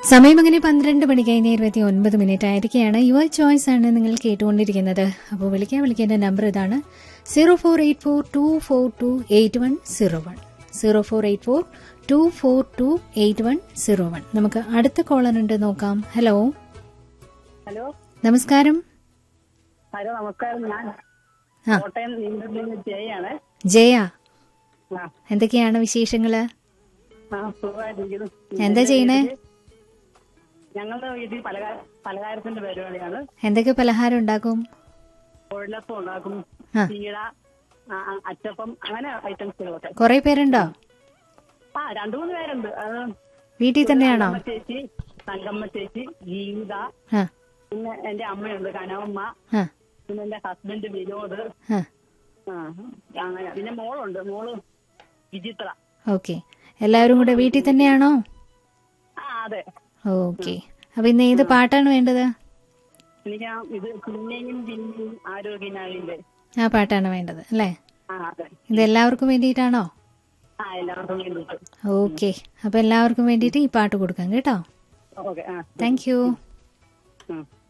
സമയം അങ്ങനെ പന്ത്രണ്ട് മണി കഴിഞ്ഞ് ഇരുപത്തി ഒൻപത് മിനിറ്റ് ആയിരിക്കുകയാണ് യുവർ ചോയ്സ് ആണ് നിങ്ങൾ കേട്ടുകൊണ്ടിരിക്കുന്നത് അപ്പോൾ വിളിക്കാൻ വിളിക്കേണ്ട നമ്പർ ഇതാണ് zero four eight four two four two eight one zero one zero four eight four two four two eight one zero one നമുക്ക് അടുത്ത കോളർ ഉണ്ട് നോക്കാം ഹലോ ഹലോ നമസ്കാരം ഹലോ നമസ്കാരം ഞാൻ ആ കോട്ടയം നീണ്ടൂരിൽ നിന്ന് ജയാണ് ജയ ആ എന്തൊക്കെയാണ് വിശേഷങ്ങള് ആ സുഖമായിട്ടിരിക്കുന്നു എന്താ ചെയ്യണേ ഞങ്ങളുടെ വീട്ടിൽ പലഹാര പലഹാരത്തിന്റെ പരിപാടിയാണ് എന്തൊക്കെ പലഹാരം ഉണ്ടാക്കും കൊഴലപ്പം ഉണ്ടാക്കും ആ. ചീട ആ, ആ, അച്ചപ്പം അങ്ങനെ ഐറ്റംസുകളൊക്കെ കുറെ പേരുണ്ടോ ആ രണ്ടു മൂന്ന് പേരുണ്ട് അത് വീട്ടിൽ തന്നെയാണോ തങ്കമ്മ ചേച്ചി തങ്കമ്മ ചേച്ചി ഗീത ആ പിന്നെ എന്റെ അമ്മയുണ്ട് കനവമ്മ ആ പിന്നെ എന്റെ ഹസ്ബൻഡ് വിനോദ് ആ ആ അങ്ങനെ പിന്നെ മോളുണ്ട് മോള് വിചിത്ര ഓക്കെ എല്ലാവരും കൂടെ വീട്ടിൽ തന്നെയാണോ ആ അതെ ഓക്കെ അപ്പൊ ഇന്ന് ഏത് പാട്ടാണ് വേണ്ടത് എനിക്ക് ആ ഇത് പിന്നെയും പിന്നെയും ആരോഗ്യനാവിന്റെ ആ പാട്ടാണ് വേണ്ടത് അല്ലേ ആ അതെ ഇത് എല്ലാവർക്കും വേണ്ടിയിട്ടാണോ ആ എല്ലാവർക്കും വേണ്ടിയിട്ട് ഓക്കെ അപ്പൊ എല്ലാവർക്കും വേണ്ടിയിട്ട് ഈ പാട്ട് കൊടുക്കാം കേട്ടോ ഓക്കെ ആ താങ്ക് യു ഉം.